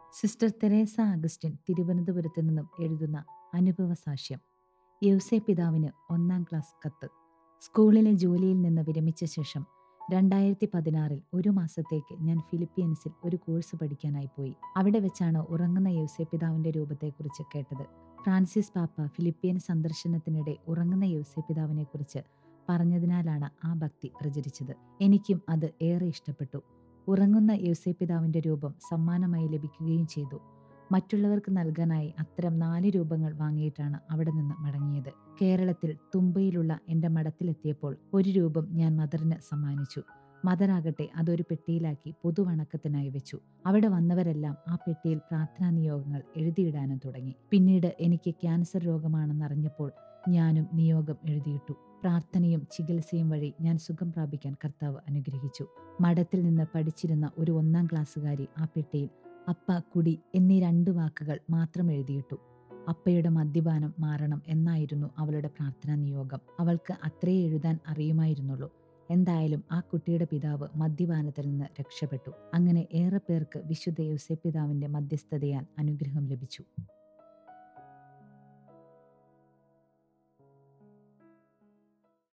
sister Teresa Augustine തിരുവനന്തപുരത്ത് നിന്നും എഴുതുന്ന അനുഭവ സാക്ഷ്യം യൗസേ പിതാവിന് ഒന്നാം ക്ലാസ് കത്ത് സ്കൂളിലെ ജോലിയിൽ നിന്ന് വിരമിച്ച ശേഷം രണ്ടായിരത്തി പതിനാറിൽ ഒരു മാസത്തേക്ക് ഞാൻ ഫിലിപ്പീൻസിൽ ഒരു കോഴ്സ് പഠിക്കാനായി പോയി അവിടെ വെച്ചാണ് ഉറങ്ങുന്ന യൗസേ പിതാവിന്റെ രൂപത്തെക്കുറിച്ച് കേട്ടത് ഫ്രാൻസിസ് പാപ്പ ഫിലിപ്പീൻ സന്ദർശനത്തിനിടെ ഉറങ്ങുന്ന യൗസേ പിതാവിനെക്കുറിച്ച് പറഞ്ഞതിനാലാണ് ആ ഭക്തി പ്രചരിച്ചത് എനിക്കും അത് ഏറെ ഇഷ്ടപ്പെട്ടു ഉറങ്ങുന്ന യൗസേ പിതാവിന്റെ രൂപം സമ്മാനമായി ലഭിക്കുകയും ചെയ്തു മറ്റുള്ളവർക്ക് നൽകാനായി അത്തരം നാല് രൂപങ്ങൾ വാങ്ങിയിട്ടാണ് അവിടെ നിന്ന് മടങ്ങിയത് കേരളത്തിൽ തുമ്പയിലുള്ള എൻ്റെ മഠത്തിലെത്തിയപ്പോൾ ഒരു രൂപം ഞാൻ മദറിന് സമ്മാനിച്ചു മദറാകട്ടെ അതൊരു പെട്ടിയിലാക്കി പൊതുവണക്കത്തിനായി വെച്ചു അവിടെ വന്നവരെല്ലാം ആ പെട്ടിയിൽ പ്രാർത്ഥനാ നിയോഗങ്ങൾ എഴുതിയിടാനും തുടങ്ങി പിന്നീട് എനിക്ക് ക്യാൻസർ രോഗമാണെന്നറിഞ്ഞപ്പോൾ ഞാനും നിയോഗം എഴുതിയിട്ടു പ്രാർത്ഥനയും ചികിത്സയും വഴി ഞാൻ സുഖം പ്രാപിക്കാൻ കർത്താവ് അനുഗ്രഹിച്ചു മഠത്തിൽ നിന്ന് പഠിച്ചിരുന്ന ഒരു ഒന്നാം ക്ലാസ്സുകാരി ആ പെട്ടിയിൽ അപ്പ കുടി എന്നീ രണ്ട് വാക്കുകൾ മാത്രം എഴുതിയിട്ടു അപ്പയുടെ മദ്യപാനം മാറണം എന്നായിരുന്നു അവളുടെ പ്രാർത്ഥനാ നിയോഗം അവൾക്ക് അത്രേ എഴുതാൻ അറിയുമായിരുന്നുള്ളൂ എന്തായാലും ആ കുട്ടിയുടെ പിതാവ് മദ്യപാനത്തിൽ നിന്ന് രക്ഷപ്പെട്ടു അങ്ങനെ ഏറെ പേർക്ക് വിശുദ്ധ യോസെ പിതാവിന്റെ മധ്യസ്ഥതയാൽ അനുഗ്രഹം ലഭിച്ചു